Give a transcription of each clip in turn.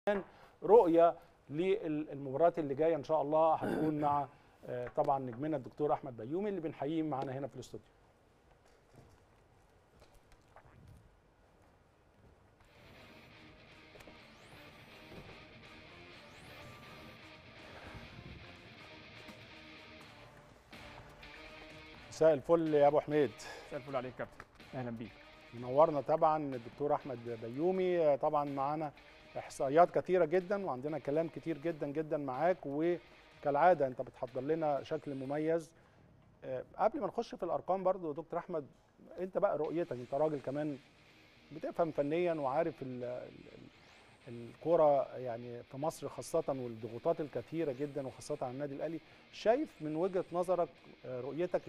رؤيه للمباريات اللي جايه ان شاء الله هتكون مع آه، طبعا نجمنا الدكتور احمد بيومي اللي بنحييه معانا هنا في الاستوديو مساء الفل يا ابو حميد مساء الفل عليك يا كابتن اهلا بيك منورنا طبعا الدكتور احمد بيومي طبعا معانا احصائيات كثيره جدا وعندنا كلام كتير جدا جدا معاك وكالعاده انت بتحضر لنا شكل مميز أه، قبل ما نخش في الارقام برضو دكتور احمد انت بقى رؤيتك انت راجل كمان بتفهم فنيا وعارف ال- ال- الكرة يعني في مصر خاصة والضغوطات الكثيرة جدا وخاصة على النادي الأهلي شايف من وجهة نظرك أه، رؤيتك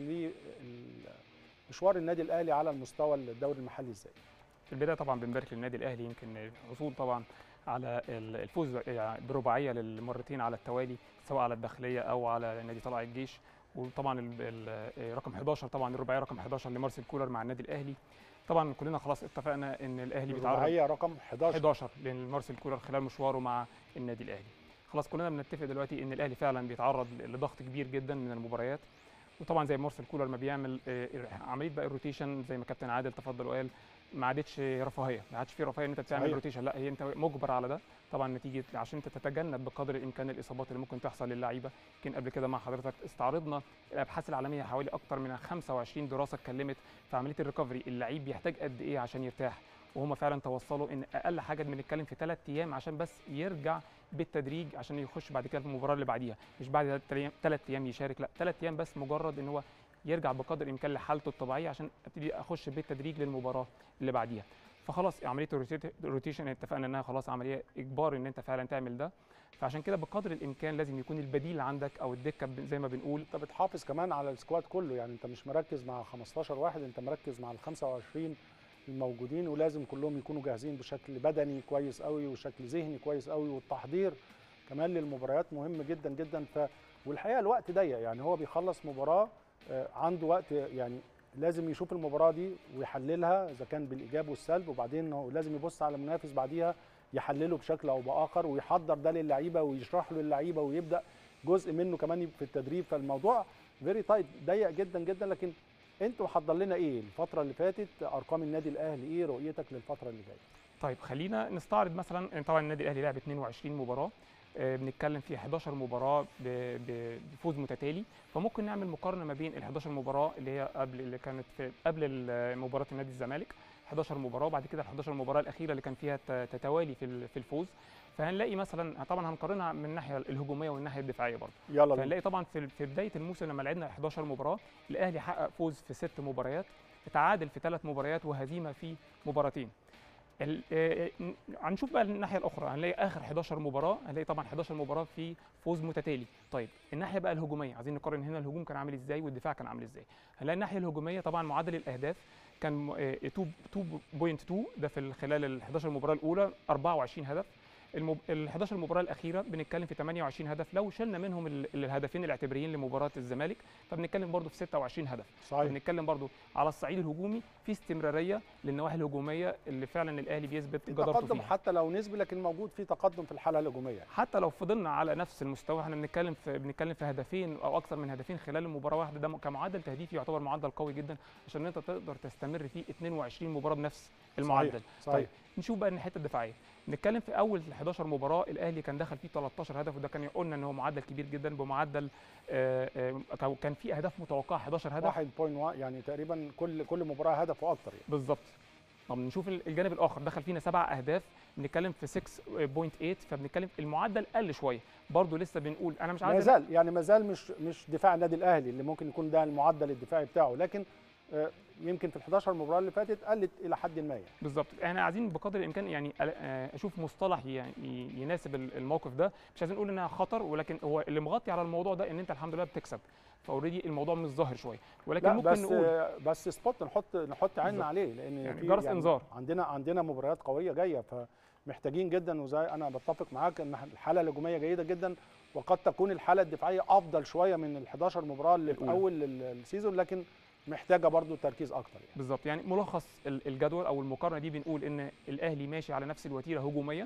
لمشوار النادي الأهلي على المستوى الدوري المحلي ازاي؟ في البدايه طبعا بنبارك للنادي الاهلي يمكن الحصول طبعا على ال- الفوز يعني برباعيه للمرتين على التوالي سواء على الداخليه او على نادي طلائع الجيش وطبعا ال- ال- رقم 11 طبعا الرباعيه رقم 11 لمارسيل كولر مع النادي الاهلي طبعا كلنا خلاص اتفقنا ان الاهلي بيتعرض الرباعية رقم 11 11 لمارسيل كولر خلال مشواره مع النادي الاهلي خلاص كلنا بنتفق دلوقتي ان الاهلي فعلا بيتعرض لضغط كبير جدا من المباريات وطبعا زي مارسيل كولر ما بيعمل آه، عمليه بقى الروتيشن زي ما كابتن عادل تفضل وقال ما عادتش رفاهيه ما عادش في رفاهيه ان انت تعمل صحيح. روتيشن لا هي انت مجبر على ده طبعا نتيجه عشان انت تتجنب بقدر الامكان الاصابات اللي ممكن تحصل للعيبه يمكن قبل كده مع حضرتك استعرضنا الابحاث العالميه حوالي اكتر من 25 دراسه اتكلمت في عمليه الريكفري اللعيب بيحتاج قد ايه عشان يرتاح وهم فعلا توصلوا ان اقل حاجه بنتكلم في ثلاث ايام عشان بس يرجع بالتدريج عشان يخش بعد كده في المباراه اللي بعديها مش بعد ثلاث ايام يشارك لا ثلاث ايام بس مجرد ان هو يرجع بقدر الامكان لحالته الطبيعيه عشان ابتدي اخش بالتدريج للمباراه اللي بعديها فخلاص عمليه الروتيت- الروتيشن اتفقنا انها خلاص عمليه اجبار ان انت فعلا تعمل ده فعشان كده بقدر الامكان لازم يكون البديل عندك او الدكه ب- زي ما بنقول انت بتحافظ كمان على السكواد كله يعني انت مش مركز مع 15 واحد انت مركز مع ال 25 الموجودين ولازم كلهم يكونوا جاهزين بشكل بدني كويس قوي وشكل ذهني كويس قوي والتحضير كمان للمباريات مهم جدا جدا ف والحقيقه الوقت ضيق يعني هو بيخلص مباراه آه، عنده وقت يعني لازم يشوف المباراه دي ويحللها اذا كان بالايجاب والسلب وبعدين هو لازم يبص على المنافس بعديها يحلله بشكل او باخر ويحضر ده للعيبه ويشرح له اللعيبه ويبدا جزء منه كمان في التدريب فالموضوع فيري تايت ضيق جدا جدا لكن انت محضر لنا ايه الفتره اللي فاتت ارقام النادي الاهلي ايه رؤيتك للفتره اللي جايه طيب خلينا نستعرض مثلا إن طبعا النادي الاهلي لعب 22 مباراه آه، بنتكلم في 11 مباراه ب- ب- بفوز متتالي فممكن نعمل مقارنه ما بين ال 11 مباراه اللي هي قبل اللي كانت في قبل ال- مباراه النادي الزمالك 11 مباراه وبعد كده ال 11 مباراه الاخيره اللي كان فيها ت- تتوالي في ال- في الفوز فهنلاقي مثلا طبعا هنقارنها من الناحيه الهجوميه والناحيه الدفاعيه برضه يلا بينا. فنلاقي طبعا في في بدايه الموسم لما لعبنا 11 مباراه الاهلي حقق فوز في ست مباريات تعادل في ثلاث مباريات وهزيمه في مباراتين ال- آه، آه، هنشوف بقى الناحيه الاخرى هنلاقي اخر 11 مباراه هنلاقي طبعا 11 مباراه في فوز متتالي طيب الناحيه بقى الهجوميه عايزين نقارن هنا الهجوم كان عامل ازاي والدفاع كان عامل ازاي هنلاقي الناحيه الهجوميه طبعا معدل الاهداف كان آه، 2.2 ده في خلال ال 11 مباراه الاولى 24 هدف المب... ال 11 مباراه الاخيره بنتكلم في 28 هدف لو شلنا منهم ال- الهدفين الاعتباريين لمباراه الزمالك فبنتكلم برضو في 26 هدف صحيح بنتكلم برضو على الصعيد الهجومي في استمراريه للنواحي الهجوميه اللي فعلا الاهلي بيثبت في جدارته تقدم فيها حتى لو نسبي لكن موجود في تقدم في الحاله الهجوميه حتى لو فضلنا على نفس المستوى احنا بنتكلم في بنتكلم في هدفين او اكثر من هدفين خلال مباراه واحده ده كمعدل تهديفي يعتبر معدل قوي جدا عشان انت تقدر تستمر فيه 22 مباراه بنفس المعدل صحيح. طيب نشوف بقى الحته الدفاعيه نتكلم في اول 11 مباراه الاهلي كان دخل فيه 13 هدف وده كان قلنا ان هو معدل كبير جدا بمعدل آه، آه، كان في اهداف متوقعه 11 هدف 1.1 يعني تقريبا كل كل مباراه هدف واكتر يعني بالظبط طب نشوف الجانب الاخر دخل فينا سبع اهداف بنتكلم في 6.8 فبنتكلم المعدل قل شويه برضه لسه بنقول انا مش ما عايز زال يعني ما زال مش مش دفاع النادي الاهلي اللي ممكن يكون ده المعدل الدفاعي بتاعه لكن آه، يمكن في ال 11 مباراه اللي فاتت قلت الى حد ما يعني بالظبط احنا عايزين بقدر الامكان يعني أل- آه، اشوف مصطلح يعني يناسب ال- الموقف ده مش عايزين نقول انها خطر ولكن هو اللي مغطي على الموضوع ده ان انت الحمد لله بتكسب فاوريدي الموضوع مش ظاهر شويه ولكن لا ممكن بس نقول آه، بس سبوت نحط نحط عيننا بالظبط. عليه لان يعني في جرس إنذار. عندنا عندنا مباريات قويه جايه فمحتاجين جدا وزي انا بتفق معاك ان الحاله الهجوميه جيده جدا وقد تكون الحاله الدفاعيه افضل شويه من ال 11 مباراه اللي في الأولى. اول ال- السيزون لكن محتاجه برضو تركيز اكتر يعني بالظبط يعني ملخص ال- الجدول او المقارنه دي بنقول ان الاهلي ماشي على نفس الوتيره هجوميا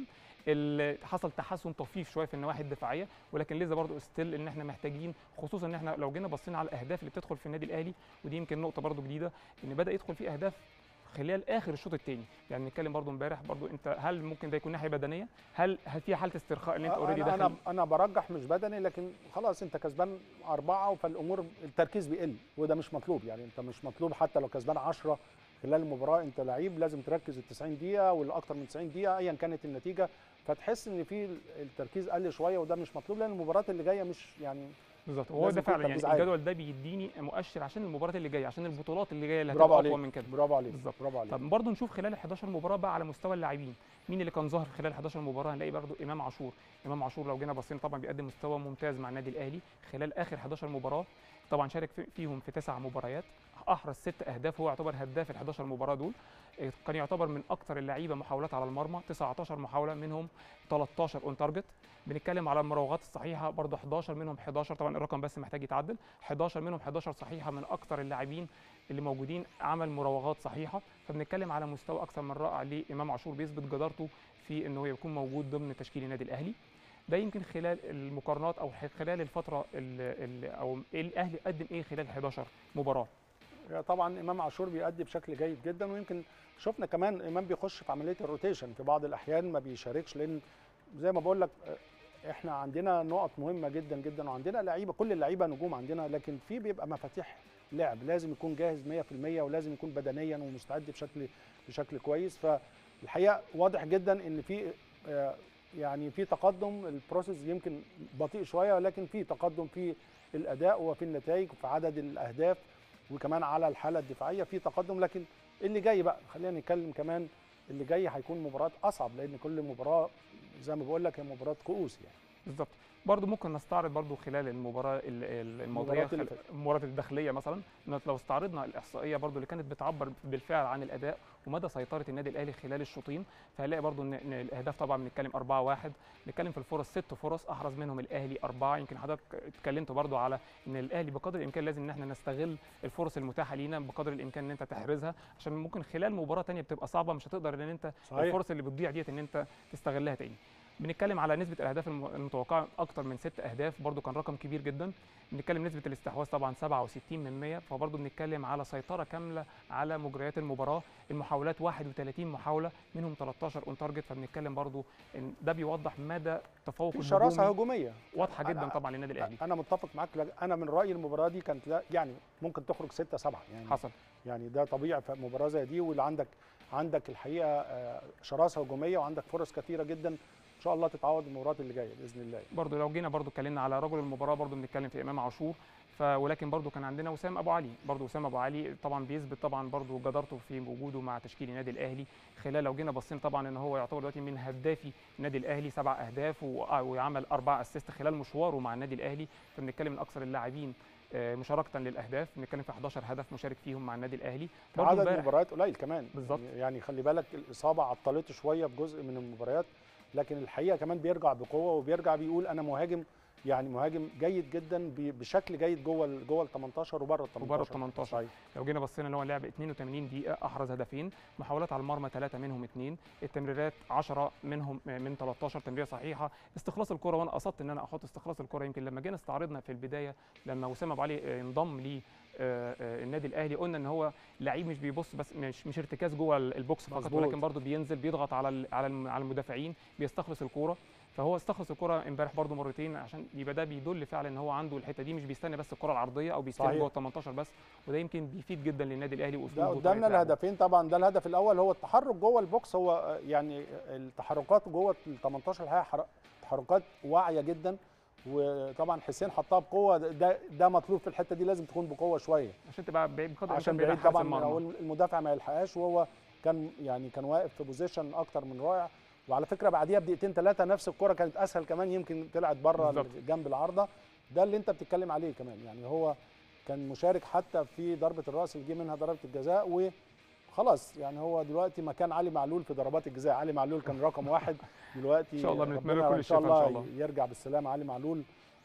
ال- حصل تحسن طفيف شويه في النواحي الدفاعيه ولكن لسه برضو ستيل ان احنا محتاجين خصوصا ان احنا لو جينا بصينا على الاهداف اللي بتدخل في النادي الاهلي ودي يمكن نقطه برضو جديده ان بدا يدخل فيه اهداف خلال اخر الشوط الثاني يعني نتكلم برضو امبارح برضو انت هل ممكن ده يكون ناحيه بدنيه هل هل في حاله استرخاء ان انت اوريدي انا داخل انا انا برجح مش بدني لكن خلاص انت كسبان اربعه فالامور التركيز بيقل وده مش مطلوب يعني انت مش مطلوب حتى لو كسبان 10 خلال المباراه انت لعيب لازم تركز ال 90 دقيقه والاكثر من 90 دقيقه ايا كانت النتيجه فتحس ان في التركيز قل شويه وده مش مطلوب لان المباريات اللي جايه مش يعني بالظبط هو لازم ده يكون فعلا يعني تركيز عالي. الجدول ده بيديني مؤشر عشان المباريات اللي جايه عشان البطولات اللي جايه اللي برافو هتبقى عليك اقوى من كده برافو عليك بالظبط. برافو عليك طب برضه نشوف خلال ال 11 مباراه بقى على مستوى اللاعبين مين اللي كان ظاهر خلال 11 مباراه هنلاقي برضه امام عاشور امام عاشور لو جينا بصينا طبعا بيقدم مستوى ممتاز مع النادي الاهلي خلال اخر 11 مباراه طبعا شارك في- فيهم في تسع مباريات احرز ست اهداف هو يعتبر هداف ال 11 مباراه دول إيه، كان يعتبر من اكثر اللعيبه محاولات على المرمى 19 محاوله منهم 13 اون تارجت بنتكلم على المراوغات الصحيحه برضه 11 منهم 11 طبعا الرقم بس محتاج يتعدل 11 منهم 11 صحيحه من اكثر اللاعبين اللي موجودين عمل مراوغات صحيحه فبنتكلم على مستوى اكثر من رائع لامام عاشور بيثبت جدارته في انه يكون موجود ضمن تشكيل النادي الاهلي ده يمكن خلال المقارنات او ح- خلال الفتره ال ال او الاهلي قدم ايه خلال 11 مباراه طبعا امام عاشور بيأدي بشكل جيد جدا ويمكن شفنا كمان امام بيخش في عمليه الروتيشن في بعض الاحيان ما بيشاركش لان زي ما بقول لك آه، احنا عندنا نقط مهمه جدا جدا وعندنا لعيبه كل اللعيبه نجوم عندنا لكن في بيبقى مفاتيح لعب لازم يكون جاهز 100% ولازم يكون بدنيا ومستعد بشكل بشكل كويس فالحقيقه واضح جدا ان في آه، يعني في تقدم البروسيس يمكن بطيء شويه ولكن في تقدم في الاداء وفي النتائج وفي عدد الاهداف وكمان على الحاله الدفاعيه في تقدم لكن اللي جاي بقى خلينا نتكلم كمان اللي جاي هيكون مباراه اصعب لان كل مباراه زي ما بقول لك هي مباراه كؤوس يعني بالظبط برضه ممكن نستعرض برضه خلال المباراه ال- ال- الماضيه المباريات اللي خل- فاتت. المباريات الداخليه مثلا إن لو استعرضنا الاحصائيه برضه اللي كانت بتعبر بالفعل عن الاداء ومدى سيطره النادي الاهلي خلال الشوطين فهنلاقي برضه ان إن الاهداف طبعا بنتكلم 4 1 نتكلم في الفرص ست فرص احرز منهم الاهلي اربعه يمكن حضرتك اتكلمت برضه على ان الاهلي بقدر الامكان لازم ان احنا نستغل الفرص المتاحه لينا بقدر الامكان ان انت تحرزها عشان ممكن خلال مباراه تانية بتبقى صعبه مش هتقدر ان انت صحيح الفرص اللي بتضيع ديت ان انت تستغلها تاني بنتكلم على نسبه الاهداف الم- المتوقعه اكتر من ست اهداف برضو كان رقم كبير جدا بنتكلم نسبه الاستحواذ طبعا 67 من 100 فبرضو بنتكلم على سيطره كامله على مجريات المباراه المحاولات 31 محاوله منهم 13 اون تارجت فبنتكلم برضو ان ده بيوضح مدى تفوق في شراسه الهجومي هجوميه واضحه جدا أنا- طبعا للنادي الاهلي انا متفق معاك لك- انا من رايي المباراه دي كانت لا يعني ممكن تخرج 6 7 يعني حصل يعني ده طبيعي في مباراه زي دي واللي عندك عندك الحقيقه آه، شراسه هجوميه وعندك فرص كثيره جدا ان شاء الله تتعوض المباريات اللي جايه باذن الله برضو لو جينا برضو اتكلمنا على رجل المباراه برضو بنتكلم في امام عاشور ف ولكن برضو كان عندنا وسام ابو علي برضو وسام ابو علي طبعا بيثبت طبعا برضو جدارته في وجوده مع تشكيل النادي الاهلي خلال لو جينا بصينا طبعا ان هو يعتبر دلوقتي من هدافي النادي الاهلي سبع اهداف و- وعمل اربع اسيست خلال مشواره مع النادي الاهلي فبنتكلم من اكثر اللاعبين آه، مشاركه للاهداف بنتكلم في 11 هدف مشارك فيهم مع النادي الاهلي برضو عدد امبارح- مباريات قليل كمان بالظبط. يعني خلي بالك الاصابه عطلته شويه في جزء من المباريات لكن الحقيقه كمان بيرجع بقوه وبيرجع بيقول انا مهاجم يعني مهاجم جيد جدا ب- بشكل جيد جوه ال- جوه ال 18 وبره ال 18 وبره ال 18. صحيح. لو جينا بصينا ان هو لعب 82 دقيقه احرز هدفين محاولات على المرمى ثلاثه منهم اثنين التمريرات 10 منهم من 13 تمريره صحيحه استخلاص الكره وانا قصدت ان انا احط استخلاص الكره يمكن لما جينا استعرضنا في البدايه لما وسام ابو علي آه، انضم لي آه، آه، النادي الاهلي قلنا ان هو لعيب مش بيبص بس مش مش ارتكاز جوه ال- البوكس فقط مظبوط. ولكن برضه بينزل بيضغط على ال- على الم- على المدافعين بيستخلص الكوره فهو استخلص الكره امبارح برضه مرتين عشان يبقى ده بيدل فعلا ان هو عنده الحته دي مش بيستنى بس الكره العرضيه او بيستلم صحيح. جوه ال 18 بس وده يمكن بيفيد جدا للنادي الاهلي ده واسلوبه قدامنا وطريقة لعبه. الهدفين طبعا ده الهدف الاول هو التحرك جوه البوكس هو آه، يعني التحركات جوه ال 18 الحقيقه حر- تحركات واعيه جدا وطبعا حسين حطها بقوه ده ده مطلوب في الحته دي لازم تكون بقوه شويه عشان تبقى بعيد بقدر عشان الإمكان بعيد حارس طبعا المرمى. أو المدافع ما يلحقهاش وهو كان يعني كان واقف في بوزيشن اكتر من رائع وعلى فكره بعديها بدقيقتين ثلاثه نفس الكره كانت اسهل كمان يمكن طلعت بره بالظبط. جنب العارضه ده اللي انت بتتكلم عليه كمان يعني هو كان مشارك حتى في ضربه الراس اللي جه منها ضربه الجزاء وخلاص يعني هو دلوقتي مكان علي معلول في ضربات الجزاء علي معلول كان رقم واحد دلوقتي إن شاء الله ربنا بنتمنى له كل ان شاء الشفاء إن الله شاء الله. يرجع بالسلامه علي معلول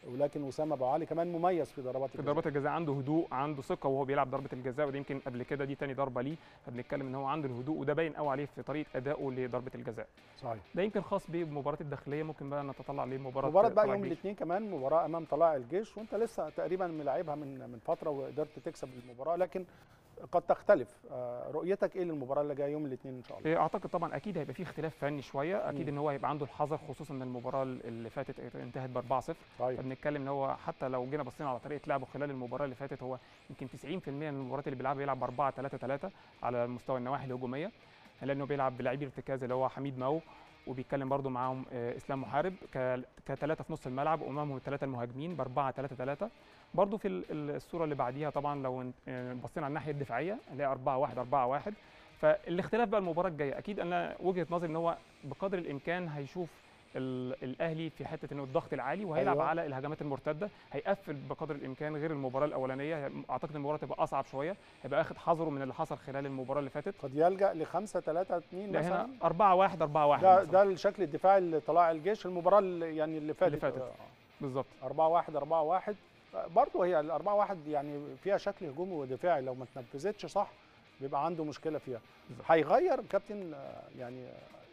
ولكن وسام ابو علي كمان مميز في ضربات في ضربات الجزاء عنده هدوء عنده ثقه وهو بيلعب ضربه الجزاء وده يمكن قبل كده دي تاني ضربه ليه فبنتكلم ان هو عنده الهدوء وده باين قوي عليه في طريقه ادائه لضربه الجزاء صحيح ده يمكن خاص بمباراه الداخليه ممكن بقى نتطلع لمباراه مباراة بقى طلائع يوم الجيش. الاثنين كمان مباراة امام طلائع الجيش وانت لسه تقريبا ملاعبها من من فترة وقدرت تكسب المباراة لكن قد تختلف آه، رؤيتك ايه للمباراة اللي جايه يوم الاثنين ان شاء الله إيه، اعتقد طبعا اكيد هيبقى في اختلاف فني شويه اكيد مم. ان هو هيبقى عنده الحذر خصوصا ان المباراه اللي فاتت انتهت ب 4-0 صحيح فبنتكلم ان هو حتى لو جينا بصينا على طريقه لعبه خلال المباراه اللي فاتت هو يمكن 90% من المباريات اللي بيلعبها بيلعب ب 4 3 3 على مستوى النواحي الهجوميه لانه بيلعب بلاعبي ارتكاز اللي هو حميد ماو وبيتكلم برضو معاهم آه، اسلام محارب ك- كثلاثه في نص الملعب وامامهم الثلاثه المهاجمين ب 4 3 3 برضو في ال- ال- الصوره اللي بعديها طبعا لو ن- آه، بصينا على الناحيه الدفاعيه هنلاقي 4 1 4 1 فالاختلاف بقى المباراه الجايه اكيد انا وجهه نظري ان هو بقدر الامكان هيشوف ال- الاهلي في حته انه الضغط العالي وهيلعب أيوة. على الهجمات المرتده هيقفل بقدر الامكان غير المباراه الاولانيه اعتقد المباراه تبقى اصعب شويه هيبقى اخد حذره من اللي حصل خلال المباراه اللي فاتت قد يلجأ ل 5 3 2 لا مثلا هنا 4 1 4 1 ده ده الشكل الدفاعي لطلائع الجيش المباراة اللي يعني اللي فاتت, فاتت. بالظبط 4 1 4 1 برضه هي ال 4 1 يعني فيها شكل هجومي ودفاعي لو ما اتنفذتش صح بيبقى عنده مشكله فيها بالظبط. هيغير كابتن آه، يعني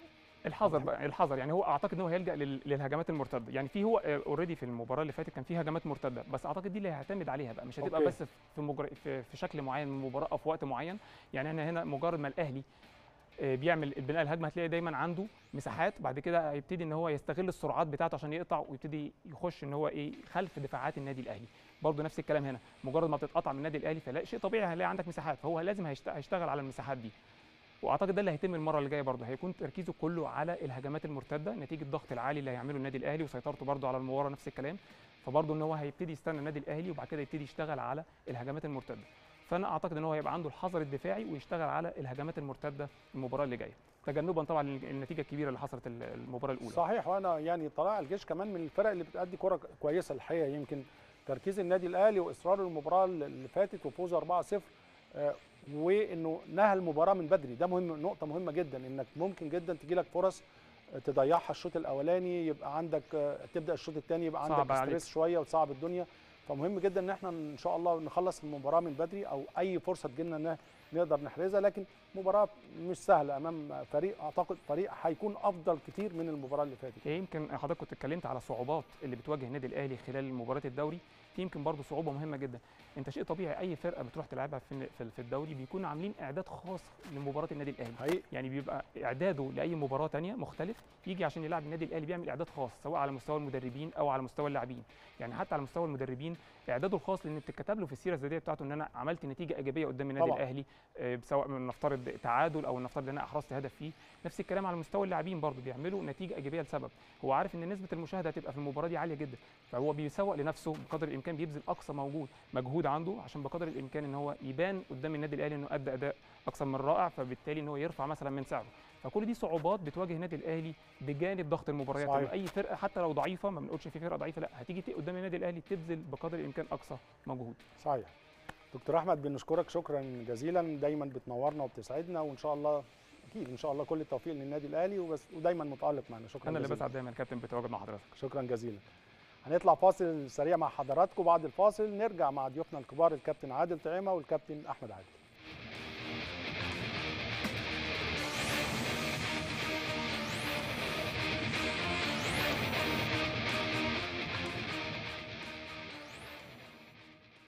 الحذر بقى الحذر يعني هو اعتقد ان هو هيلجا لل- للهجمات المرتده يعني في هو اوريدي في المباراه اللي فاتت كان في هجمات مرتده بس اعتقد دي اللي هيعتمد عليها بقى مش هتبقى أوكي. بس في, مجر... في في شكل معين من المباراه او في وقت معين يعني احنا هنا مجرد ما الاهلي آه، بيعمل البناء الهجمه هتلاقي دايما عنده مساحات بعد كده هيبتدي ان هو يستغل السرعات بتاعته عشان يقطع ويبتدي يخش ان هو ايه خلف دفاعات النادي الاهلي برضه نفس الكلام هنا مجرد ما بتتقطع من النادي الاهلي فلا شيء طبيعي هيلاقي عندك مساحات فهو لازم هيشت- هيشتغل على المساحات دي واعتقد ده اللي هيتم المره اللي جايه برضه هيكون تركيزه كله على الهجمات المرتده نتيجه الضغط العالي اللي هيعمله النادي الاهلي وسيطرته برضه على المباراه نفس الكلام فبرضه ان هو هيبتدي يستنى النادي الاهلي وبعد كده يبتدي يشتغل على الهجمات المرتده فانا اعتقد ان هو هيبقى عنده الحذر الدفاعي ويشتغل على الهجمات المرتده المباراه اللي جايه تجنبا طبعا النتيجه الكبيره اللي حصلت ال- المباراه الاولى صحيح وانا يعني طلائع الجيش كمان من الفرق اللي بتأدي كرة كويسه الحقيقه يمكن تركيز النادي الاهلي واصرار المباراه اللي فاتت وفوزه 4-0 آه، وانه نهى المباراه من بدري ده مهم نقطه مهمه جدا انك ممكن جدا تجي لك فرص آه، تضيعها الشوط الاولاني يبقى عندك آه، تبدا الشوط الثاني يبقى صعب عندك عليك. ستريس شويه وتصعب الدنيا فمهم جدا ان احنا ان شاء الله نخلص المباراه من بدري او اي فرصه تجيلنا ن- نقدر نحرزها لكن مباراه مش سهله امام فريق اعتقد فريق هيكون افضل كتير من المباراه اللي فاتت هي يمكن حضرتك كنت اتكلمت على صعوبات اللي بتواجه النادي الاهلي خلال مباراه الدوري في يمكن برضه صعوبه مهمه جدا انت شيء طبيعي اي فرقه بتروح تلعبها في في- في الدوري بيكون عاملين اعداد خاص لمباراه النادي الاهلي حقيقي يعني بيبقى اعداده لاي مباراه تانية مختلف يجي عشان يلعب النادي الاهلي بيعمل اعداد خاص سواء على مستوى المدربين او على مستوى اللاعبين يعني حتى على مستوى المدربين اعداده الخاص لان بتتكتب له في السيره الذاتيه بتاعته ان انا عملت نتيجه ايجابيه قدام النادي طبعاً. الاهلي آه، سواء من نفترض تعادل او نفترض ان انا احرزت هدف فيه نفس الكلام على مستوى اللاعبين برضه بيعملوا نتيجه ايجابيه لسبب هو عارف ان نسبه المشاهده هتبقى في المباراه دي عاليه جدا فهو بيسوق لنفسه بقدر الامكان بيبذل اقصى موجود مجهود عنده عشان بقدر الامكان ان هو يبان قدام النادي الاهلي انه ادى اداء اكثر من رائع فبالتالي ان هو يرفع مثلا من سعره فكل دي صعوبات بتواجه النادي الاهلي بجانب ضغط المباريات صحيح. إنه اي فرقه حتى لو ضعيفه ما بنقولش في فرقه ضعيفه لا هتيجي ت- قدام النادي الاهلي تبذل بقدر الامكان اقصى مجهود صحيح دكتور احمد بنشكرك شكرا جزيلا دايما بتنورنا وبتسعدنا وان شاء الله اكيد ان شاء الله كل التوفيق للنادي الاهلي وبس ودايما متالق معنا شكرا انا اللي جزيلا. بسعد دايما كابتن بتواجد مع حضرتك شكرا جزيلا هنطلع فاصل سريع مع حضراتكم بعد الفاصل نرجع مع ضيوفنا الكبار الكابتن عادل طعيمه والكابتن احمد عادل